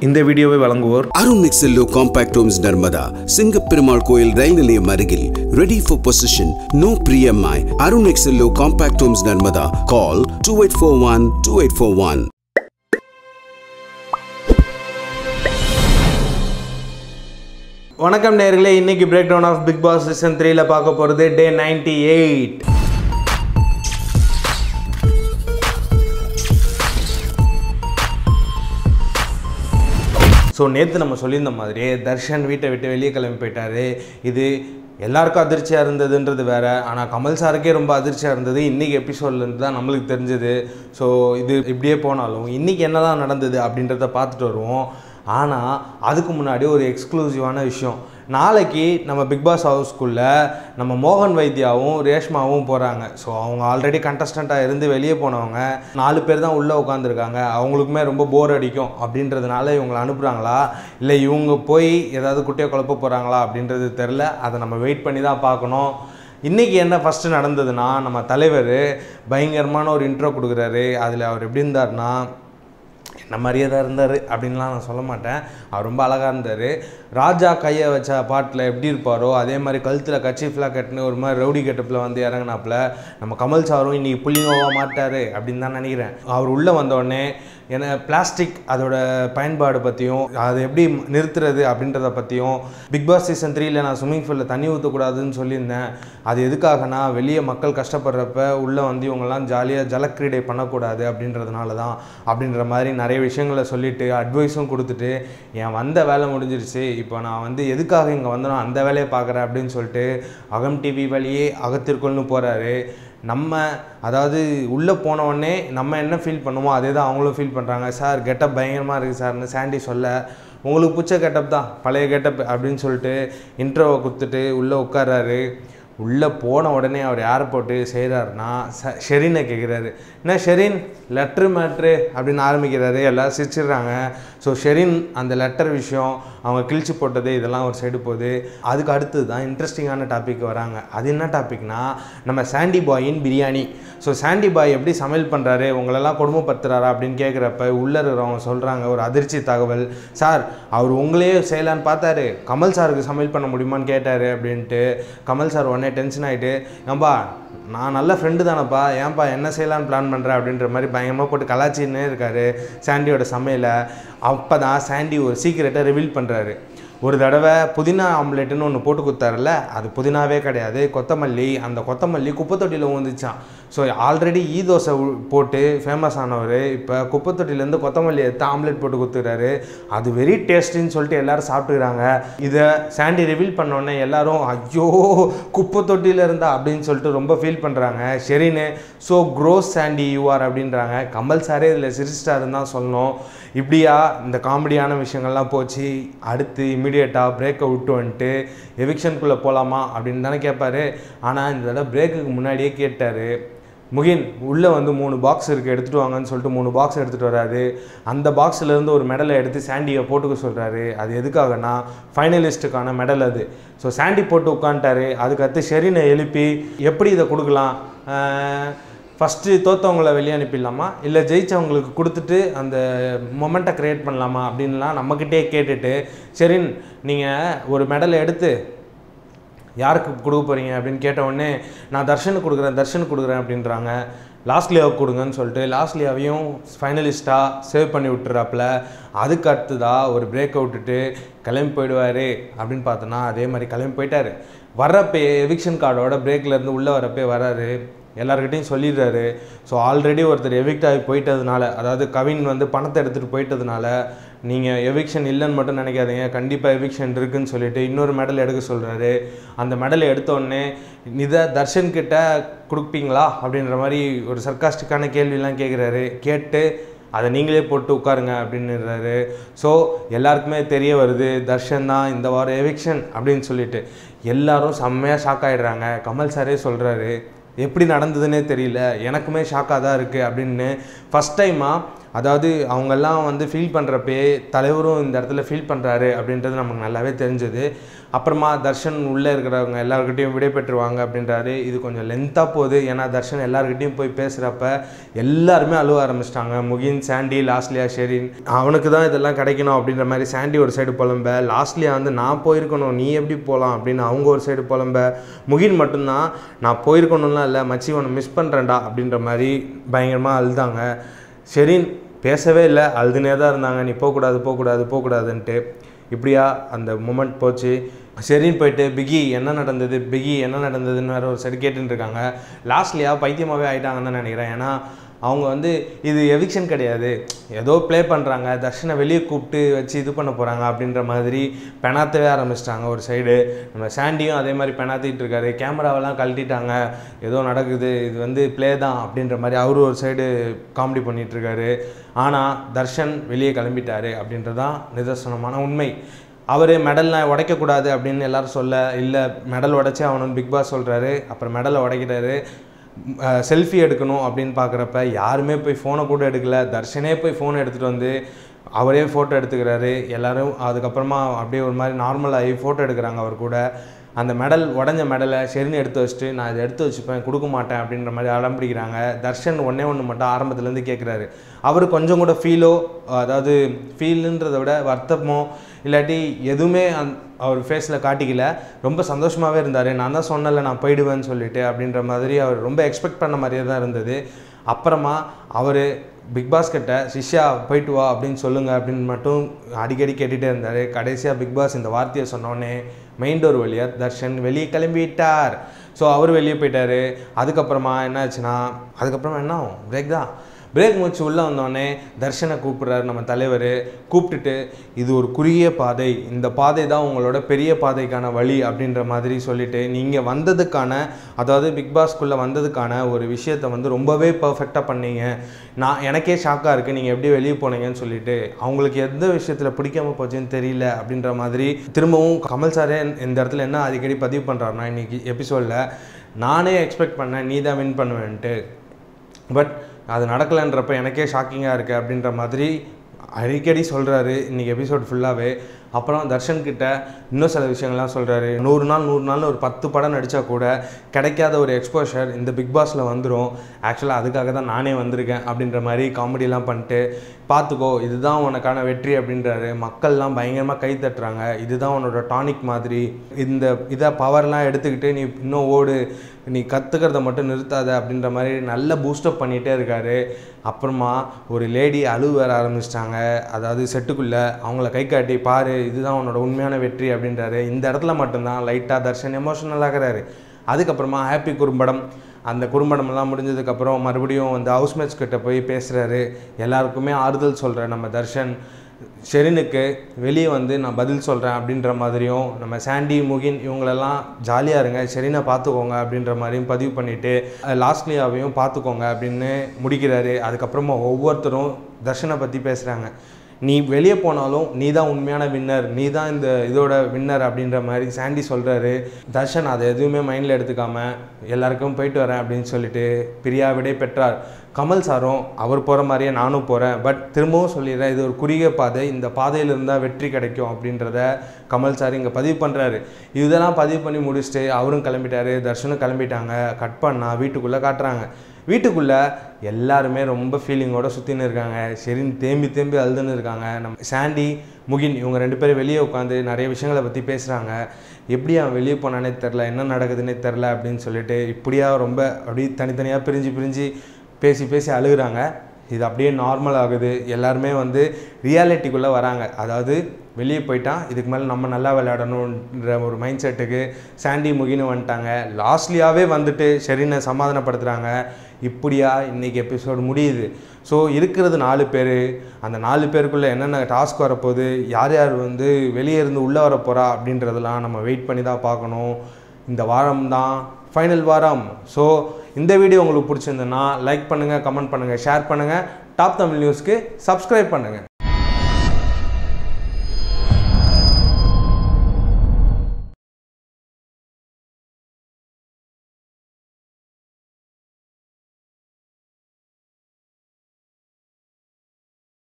இந்த வீடியோவை வழங்குவோர் Arun Excello Compact Homes Narmada Singaperumal Koil ரயில் நிலையம் அருகில் ரெடி ஃபார் பொசிஷன் நோ பிரியம்ஐ Arun Excello Compact Homes Narmada call two eight four one two eight four one வணக்கம் நேர்களே இன்னைக்கு break down of Bigg Boss season த்ரீல பார்க்க போகிறது டே நைன்டி எயிட் ஸோ நேற்று நம்ம சொல்லியிருந்த மாதிரி தர்ஷன் வீட்டை விட்டு வெளியே கிளம்பி போயிட்டாரு இது எல்லாருக்கும் அதிர்ச்சியாக இருந்ததுன்றது வேற ஆனால் கமல் சாருக்கே ரொம்ப அதிர்ச்சியாக இருந்தது இன்றைக்கி எபிசோட்லேருந்து தான் நம்மளுக்கு தெரிஞ்சது ஸோ இது இப்படியே போனாலும் இன்றைக்கி என்ன தான் நடந்தது அப்படின்றத பார்த்துட்டு வருவோம் ஆனால் அதுக்கு முன்னாடி ஒரு எக்ஸ்க்ளூசிவான விஷயம் நாளைக்கு நம்ம பிக் பாஸ் ஹவுஸ்குள்ளே நம்ம மோகன் வைத்தியாவும் ரேஷ்மாவும் போகிறாங்க ஸோ அவங்க ஆல்ரெடி கண்டஸ்டண்ட்டாக இருந்து வெளியே போனவங்க நாலு பேர் தான் உள்ளே உட்காந்துருக்காங்க அவங்களுக்குமே ரொம்ப போர் அடிக்கும் அப்படின்றதுனால இவங்களை அனுப்புகிறாங்களா இல்லை இவங்க போய் ஏதாவது குட்டியை குழப்ப போகிறாங்களா அப்படின்றது தெரில அதை நம்ம வெயிட் பண்ணி தான் பார்க்கணும் இன்றைக்கி என்ன ஃபஸ்ட்டு நடந்ததுன்னா நம்ம தலைவர் பயங்கரமான ஒரு இன்ட்ரோ கொடுக்குறாரு அதில் அவர் எப்படி இருந்தார்னா என்ன மாதிரியே தான் இருந்தார் அப்படின்லாம் நான் சொல்ல மாட்டேன் அவர் ரொம்ப அழகாக இருந்தார் ராஜா கையை வச்ச பாட்டில் எப்படி இருப்பாரோ அதே மாதிரி கழுத்தில் கச்சிஃப்லாம் கட்டுன்னு ஒரு மாதிரி ரவுடி கெட்டப்பில் வந்து இறங்கினாப்புல நம்ம கமல் சாரும் இன்றைக்கி புள்ளிங்கோவா மாட்டார் அப்படின்னு தான் நினைக்கிறேன் அவர் உள்ளே வந்தோடனே ஏன்னா பிளாஸ்டிக் அதோட பயன்பாடு பற்றியும் அதை எப்படி நிறுத்துறது அப்படின்றத பற்றியும் பிக் பாஸ் சீசன் த்ரீல நான் ஸ்விம்மிங் பூலில் தண்ணி ஊற்றக்கூடாதுன்னு சொல்லியிருந்தேன் அது எதுக்காகனா வெளியே மக்கள் கஷ்டப்படுறப்ப உள்ளே வந்து இவங்கெல்லாம் ஜாலியாக ஜலக்கிரீடை பண்ணக்கூடாது அப்படின்றதுனால தான் அப்படின்ற மாதிரி நிறைய விஷயங்களை சொல்லிட்டு அட்வைஸும் கொடுத்துட்டு என் வந்த வேலை முடிஞ்சிருச்சு இப்போ நான் வந்து எதுக்காக இங்கே வந்தனோ அந்த வேலையை பார்க்குறேன் அப்படின்னு சொல்லிட்டு அகம் டிவி வழியே அகத்திற்குள்னு போகிறாரு நம்ம அதாவது உள்ளே போன உடனே நம்ம என்ன ஃபீல் பண்ணுமோ அதே தான் அவங்களும் ஃபீல் பண்ணுறாங்க சார் கெட்டப் பயங்கரமாக இருக்குது சார்னு சாண்டி சொல்ல உங்களுக்கு பிடிச்ச கெட்டப் தான் பழைய கெட்டப் அப்படின்னு சொல்லிட்டு இன்ட்ரோவை கொடுத்துட்டு உள்ளே உட்கார்றாரு உள்ளே போன உடனே அவர் யாரை போட்டு செய்கிறாருன்னா ச ஷெரீனை கேட்குறாரு என்ன ஷெரீன் லெட்ரு மேட்ரு அப்படின்னு ஆரம்பிக்கிறாரு எல்லோரும் சிரிச்சிடுறாங்க ஸோ ஷெரீன் அந்த லெட்டர் விஷயம் அவங்க கிழிச்சு போட்டது இதெல்லாம் ஒரு சைடு போகுது அதுக்கு அடுத்தது தான் இன்ட்ரெஸ்டிங்கான டாபிக் வராங்க அது என்ன டாபிக்னா நம்ம சாண்டி பாயின் பிரியாணி ஸோ சாண்டி பாய் எப்படி சமையல் பண்ணுறாரு உங்களெல்லாம் கொடுமைப்படுத்துறாரா அப்படின்னு கேட்குறப்ப உள்ளே இருக்கிறவங்க சொல்கிறாங்க ஒரு அதிர்ச்சி தகவல் சார் அவர் உங்களையே செய்யலான்னு பார்த்தாரு கமல் சாருக்கு சமையல் பண்ண முடியுமான்னு கேட்டார் அப்படின்ட்டு கமல் சார் உடனே டென்ஷன் ஆகிட்டு ஏன்பா நான் நல்ல ஃப்ரெண்டு தானப்பா ஏன்பா என்ன செய்யலான்னு பிளான் பண்ணுறேன் அப்படின்ற மாதிரி பயங்கரமாக போட்டு கலாச்சின்னே இருக்கார் சாண்டியோட சமையலை அப்போ தான் சாண்டி ஒரு சீக்கிரட்டை ரிவீல் பண்ணுறாரு ஒரு தடவை புதினா ஆம்லேட்டுன்னு ஒன்று போட்டு கொடுத்தாருல அது புதினாவே கிடையாது கொத்தமல்லி அந்த கொத்தமல்லி குப்பை தொட்டியில் ஊந்துச்சான் ஸோ ஆல்ரெடி ஈ தோசை உ- போட்டு ஃபேமஸ் ஆனவர் இப்போ குப்பை தொட்டிலேருந்து கொத்தமல்லி எடுத்து ஆம்லேட் போட்டு கொடுத்துக்கிறாரு அது வெரி டேஸ்டின்னு சொல்லிட்டு எல்லாரும் சாப்பிட்டுக்கிறாங்க இதை சாண்டி ரிவீல் பண்ணோடனே எல்லாரும் ஐயோ குப்பை தொட்டியில் இருந்தா அப்படின்னு சொல்லிட்டு ரொம்ப ஃபீல் பண்ணுறாங்க சரின்னு ஸோ க்ரோஸ் சாண்டி யூஆர் அப்படின்றாங்க கமல் சாரே இதில் சிரிச்சிட்டாருன்னு தான் சொல்லணும் இப்படியா இந்த காமெடியான விஷயங்கள்லாம் போச்சு அடுத்து இமிடியேட்டாக பிரேக்கை விட்டு வந்துட்டு எவிக்ஷனுக்குள்ளே போகலாமா அப்படின்னு தானே கேட்பாரு ஆனால் இந்த தடவை பிரேக்குக்கு முன்னாடியே கேட்டார் முகின் உள்ளே வந்து மூணு பாக்ஸ் இருக்குது எடுத்துகிட்டு வாங்கன்னு சொல்லிட்டு மூணு பாக்ஸ் எடுத்துகிட்டு வராரு அந்த பாக்ஸ்லேருந்து ஒரு மெடலை எடுத்து சாண்டியை போட்டுக்க சொல்கிறாரு அது எதுக்காகனா ஃபைனலிஸ்ட்டுக்கான மெடல் அது ஸோ சாண்டி போட்டு உட்காந்துட்டாரு அதுக்கடுத்து ஷெரீனை எழுப்பி எப்படி இதை கொடுக்கலாம் ஃபஸ்ட்டு தோத்தவங்கள வெளியே அனுப்பிடலாமா இல்லை ஜெயிச்சவங்களுக்கு கொடுத்துட்டு அந்த மொமெண்ட்டை க்ரியேட் பண்ணலாமா அப்படின்லாம் நம்மக்கிட்டே கேட்டுட்டு சரின் நீங்கள் ஒரு மெடலை எடுத்து யாருக்கு கொடுக்க போகிறீங்க அப்படின்னு கேட்ட உடனே நான் தர்ஷனுக்கு கொடுக்குறேன் தர்ஷனுக்கு கொடுக்குறேன் அப்படின்றாங்க லாஸ்ட்லியாவுக்கு கொடுங்கன்னு சொல்லிட்டு லாஸ்ட்லியாவையும் ஃபைனலிஸ்ட்டாக சேவ் பண்ணி விட்டுறாப்புல அதுக்கு அடுத்ததாக ஒரு பிரேக்கை விட்டுட்டு கிளம்பி போயிடுவார் அப்படின்னு பார்த்தோன்னா அதே மாதிரி கிளம்பி போயிட்டார் வர்றப்பே எவிக்ஷன் கார்டோட பிரேக்லேருந்து உள்ளே வரப்பே வராரு எல்லாருக்கிட்டையும் சொல்லிடுறாரு ஸோ ஆல்ரெடி ஒருத்தர் எவிக்ட் ஆகி போயிட்டதுனால அதாவது கவின் வந்து பணத்தை எடுத்துகிட்டு போயிட்டதுனால நீங்கள் எவிக்ஷன் இல்லைன்னு மட்டும் நினைக்காதீங்க கண்டிப்பாக எவிக்ஷன் இருக்குன்னு சொல்லிட்டு இன்னொரு மெடல் எடுக்க சொல்கிறாரு அந்த மெடலை எடுத்தோடனே இதை தர்ஷன் கிட்ட கொடுப்பீங்களா அப்படின்ற மாதிரி ஒரு சர்க்காஸ்டிக்கான கேள்வியெல்லாம் கேட்குறாரு கேட்டு அதை நீங்களே போட்டு உட்காருங்க அப்படின்னுறாரு ஸோ எல்லாருக்குமே தெரிய வருது தர்ஷன் தான் இந்த வாரம் எவிக்ஷன் அப்படின்னு சொல்லிட்டு எல்லாரும் செம்மையாக ஷாக் ஆகிடுறாங்க கமல் சாரே சொல்கிறாரு எப்படி நடந்ததுன்னே தெரியல எனக்குமே ஷாக்காக தான் இருக்குது அப்படின்னு ஃபஸ்ட் டைமாக அதாவது அவங்கெல்லாம் வந்து ஃபீல் பண்ணுறப்பே தலைவரும் இந்த இடத்துல ஃபீல் பண்ணுறாரு அப்படின்றது நமக்கு நல்லாவே தெரிஞ்சது அப்புறமா தர்ஷன் உள்ளே இருக்கிறவங்க எல்லாருக்கிட்டையும் விடை பெற்றுவாங்க அப்படின்றாரு இது கொஞ்சம் லென்த்தாக போகுது ஏன்னா தர்ஷன் எல்லாருக்கிட்டையும் போய் பேசுகிறப்ப எல்லாருமே அழுவ ஆரம்பிச்சிட்டாங்க முகின் சாண்டி லாஸ்ட்லியா ஷெரின் அவனுக்கு தான் இதெல்லாம் கிடைக்கணும் அப்படின்ற மாதிரி சாண்டி ஒரு சைடு புலம்ப லாஸ்ட்லியா வந்து நான் போயிருக்கணும் நீ எப்படி போகலாம் அப்படின்னு அவங்க ஒரு சைடு புலம்ப முகின் மட்டும்தான் நான் போயிருக்கணும்லாம் இல்லை மச்சி உன்னை மிஸ் பண்ணுறேன்டா அப்படின்ற மாதிரி பயங்கரமாக அழுதாங்க ஷெரின் பேசவே இல்லை அழுதுனே தான் இருந்தாங்க நீ போகக்கூடாது போகக்கூடாது போகக்கூடாதுன்ட்டு இப்படியா அந்த மூமெண்ட் போச்சு சரின்னு போயிட்டு பிகி என்ன நடந்தது பிகி என்ன நடந்ததுன்னு வேறு ஒரு சைடு கேட்டுட்டு இருக்காங்க லாஸ்ட்லியாக பைத்தியமாகவே ஆயிட்டாங்கன்னு தான் நினைக்கிறேன் ஏன்னா அவங்க வந்து இது எவிக்ஷன் கிடையாது ஏதோ ப்ளே பண்ணுறாங்க தர்ஷனை வெளியே கூப்பிட்டு வச்சு இது பண்ண போகிறாங்க அப்படின்ற மாதிரி பெணாத்தவே ஆரம்பிச்சிட்டாங்க ஒரு சைடு நம்ம சாண்டியும் அதே மாதிரி பெணாத்திட்டு இருக்காரு கேமராவெல்லாம் கழட்டிட்டாங்க ஏதோ நடக்குது இது வந்து ப்ளே தான் அப்படின்ற மாதிரி அவரும் ஒரு சைடு காமெடி பண்ணிட்டு இருக்காரு ஆனால் தர்ஷன் வெளியே கிளம்பிட்டாரு அப்படின்றதான் நிதர்சனமான உண்மை அவர் மெடல்லாம் உடைக்கக்கூடாது அப்படின்னு எல்லாரும் சொல்ல இல்லை மெடல் உடைச்சே அவனு பிக் பாஸ் சொல்கிறாரு அப்புறம் மெடலை உடைக்கிறாரு செல்ஃபி எடுக்கணும் அப்படின்னு பார்க்குறப்ப யாருமே போய் ஃபோனை கூட எடுக்கல தர்ஷனே போய் ஃபோன் எடுத்துகிட்டு வந்து அவரே ஃபோட்டோ எடுத்துக்கிறாரு எல்லாரும் அதுக்கப்புறமா அப்படியே ஒரு மாதிரி நார்மலாகி ஃபோட்டோ எடுக்கிறாங்க அவர் கூட அந்த மெடல் உடஞ்ச மெடலை சரின்னு எடுத்து வச்சுட்டு நான் இதை எடுத்து வச்சுப்பேன் கொடுக்க மாட்டேன் அப்படின்ற மாதிரி அடம் பிடிக்கிறாங்க தர்ஷன் ஒன்றே ஒன்று மட்டும் ஆரம்பத்துலேருந்து கேட்குறாரு அவர் கொஞ்சம் கூட ஃபீலோ அதாவது ஃபீலுன்றதை விட வருத்தமோ இல்லாட்டி எதுவுமே அந் அவர் ஃபேஸில் காட்டிக்கல ரொம்ப சந்தோஷமாகவே இருந்தார் நான் தான் சொன்னல நான் போயிடுவேன்னு சொல்லிட்டு அப்படின்ற மாதிரி அவர் ரொம்ப எக்ஸ்பெக்ட் பண்ண மாதிரியே தான் இருந்தது அப்புறமா அவர் பிக் பாஸ் கிட்ட சிஷ்யா போயிட்டு வா அப்படின்னு சொல்லுங்க அப்படின்னு மட்டும் அடிக்கடி கேட்டுகிட்டே இருந்தார் கடைசியாக பிக் பாஸ் இந்த வார்த்தையை சொன்னோடனே மெயின் டோர் வழியாக தர்ஷன் வெளியே கிளம்பிட்டார் ஸோ அவர் வெளியே போயிட்டார் அதுக்கப்புறமா என்ன ஆச்சுன்னா அதுக்கப்புறமா என்ன ஆகும் பிரேக் தான் பிரேக் முடிச்சு உள்ளே வந்தோடனே தர்ஷனை கூப்பிடுறாரு நம்ம தலைவர் கூப்பிட்டுட்டு இது ஒரு குறுகிய பாதை இந்த பாதை தான் உங்களோட பெரிய பாதைக்கான வழி அப்படின்ற மாதிரி சொல்லிட்டு நீங்கள் வந்ததுக்கான அதாவது பிக் பாஸ்க்குள்ளே வந்ததுக்கான ஒரு விஷயத்தை வந்து ரொம்பவே பர்ஃபெக்டாக பண்ணீங்க நான் எனக்கே ஷாக்காக இருக்குது நீங்கள் எப்படி வெளியே போனீங்கன்னு சொல்லிட்டு அவங்களுக்கு எந்த விஷயத்தில் பிடிக்காம போச்சுன்னு தெரியல அப்படின்ற மாதிரி திரும்பவும் கமல் சாரே இந்த இடத்துல என்ன அடிக்கடி பதிவு பண்ணுறாருன்னா இன்றைக்கி எபிசோடில் நானே எக்ஸ்பெக்ட் பண்ணேன் நீ தான் வின் பண்ணுவேன்ட்டு பட் அது நடக்கலைன்றப்ப எனக்கே ஷாக்கிங்காக இருக்குது அப்படின்ற மாதிரி அடிக்கடி சொல்கிறாரு இன்றைக்கி எபிசோட் ஃபுல்லாகவே அப்புறம் தர்ஷன் கிட்ட இன்னும் சில விஷயங்கள்லாம் சொல்கிறாரு நூறு நாள் நூறு நாள் ஒரு பத்து படம் நடித்தா கூட கிடைக்காத ஒரு எக்ஸ்போஷர் இந்த பிக் பாஸில் வந்துடும் ஆக்சுவலாக அதுக்காக தான் நானே வந்திருக்கேன் அப்படின்ற மாதிரி காமெடிலாம் பண்ணிட்டு பார்த்துக்கோ இதுதான் உனக்கான வெற்றி அப்படின்றாரு மக்கள்லாம் பயங்கரமாக கை தட்டுறாங்க இதுதான் உன்னோட டானிக் மாதிரி இந்த இதை பவர்லாம் எடுத்துக்கிட்டு நீ இன்னும் ஓடு நீ கற்றுக்கிறத மட்டும் நிறுத்தாத அப்படின்ற மாதிரி நல்ல பூஸ்டப் பண்ணிகிட்டே இருக்காரு அப்புறமா ஒரு லேடி அழுவு வர ஆரம்பிச்சிட்டாங்க அதாவது செட்டுக்குள்ளே அவங்கள கை காட்டி பாரு இதுதான் உன்னோட உண்மையான வெற்றி அப்படின்றாரு இந்த இடத்துல மட்டும்தான் லைட்டாக தர்ஷன் எமோஷனல் ஆகிறாரு அதுக்கப்புறமா ஹாப்பி குறும்படம் அந்த குறும்படமெல்லாம் முடிஞ்சதுக்கப்புறம் மறுபடியும் வந்து ஹவுஸ்மேட்ஸ் கிட்ட போய் பேசுகிறாரு எல்லாருக்குமே ஆறுதல் சொல்கிற நம்ம தர்ஷன் ஷெரினுக்கு வெளியே வந்து நான் பதில் சொல்கிறேன் அப்படின்ற மாதிரியும் நம்ம சாண்டி முகின் இவங்களெல்லாம் ஜாலியாக இருங்க ஷெரினை பார்த்துக்கோங்க அப்படின்ற மாதிரியும் பதிவு பண்ணிவிட்டு லாஸ்ட்லியாவையும் பார்த்துக்கோங்க அப்படின்னு முடிக்கிறாரு அதுக்கப்புறமா ஒவ்வொருத்தரும் தர்ஷனை பற்றி பேசுகிறாங்க நீ வெளியே போனாலும் நீ தான் உண்மையான வின்னர் நீ தான் இந்த இதோட வின்னர் அப்படின்ற மாதிரி சாண்டி சொல்கிறாரு தர்ஷன் அதை எதுவுமே மைண்டில் எடுத்துக்காம எல்லாருக்கும் போயிட்டு வரேன் அப்படின்னு சொல்லிட்டு பிரியா விடை பெற்றார் கமல் சாரும் அவர் போகிற மாதிரியே நானும் போகிறேன் பட் திரும்பவும் சொல்லிடுறேன் இது ஒரு குறுகிய பாதை இந்த பாதையில் இருந்தால் வெற்றி கிடைக்கும் அப்படின்றத கமல் சார் இங்கே பதிவு பண்ணுறாரு இதெல்லாம் பதிவு பண்ணி முடிச்சுட்டு அவரும் கிளம்பிட்டாரு தர்ஷனும் கிளம்பிட்டாங்க கட் பண்ணா வீட்டுக்குள்ளே காட்டுறாங்க வீட்டுக்குள்ளே எல்லாருமே ரொம்ப ஃபீலிங்கோட சுற்றின்னு இருக்காங்க சரின்னு தேம்பி தேம்பி அழுதுன்னு இருக்காங்க நம்ம சாண்டி முகின் இவங்க ரெண்டு பேரும் வெளியே உட்காந்து நிறைய விஷயங்களை பற்றி பேசுகிறாங்க எப்படி அவன் வெளியே போனானே தெரில என்ன நடக்குதுன்னே தெரில அப்படின்னு சொல்லிட்டு இப்படியா ரொம்ப அப்படியே தனித்தனியாக பிரிஞ்சு பிரிஞ்சு பேசி பேசி அழுகுறாங்க இது அப்படியே நார்மல் ஆகுது எல்லாருமே வந்து ரியாலிட்டிக்குள்ளே வராங்க அதாவது வெளியே போயிட்டா இதுக்கு மேலே நம்ம நல்லா விளையாடணுன்ற ஒரு மைண்ட் செட்டுக்கு சாண்டி முகின்னு வந்துட்டாங்க லாஸ்ட்லியாகவே வந்துட்டு ஷெரீனை சமாதானப்படுத்துகிறாங்க இப்படியா இன்றைக்கி எபிசோடு முடியுது ஸோ இருக்கிறது நாலு பேர் அந்த நாலு பேருக்குள்ளே என்னென்ன டாஸ்க் வரப்போகுது யார் யார் வந்து வெளியே இருந்து உள்ளே வர போகிறா அப்படின்றதெல்லாம் நம்ம வெயிட் பண்ணி தான் பார்க்கணும் இந்த வாரம் தான் ஃபைனல் வாரம் ஸோ இந்த வீடியோ உங்களுக்கு பிடிச்சிருந்ததுன்னா லைக் பண்ணுங்கள் கமெண்ட் பண்ணுங்கள் ஷேர் பண்ணுங்கள் டாப் தமிழ் நியூஸ்க்கு சப்ஸ்கிரைப் பண்ணுங்கள்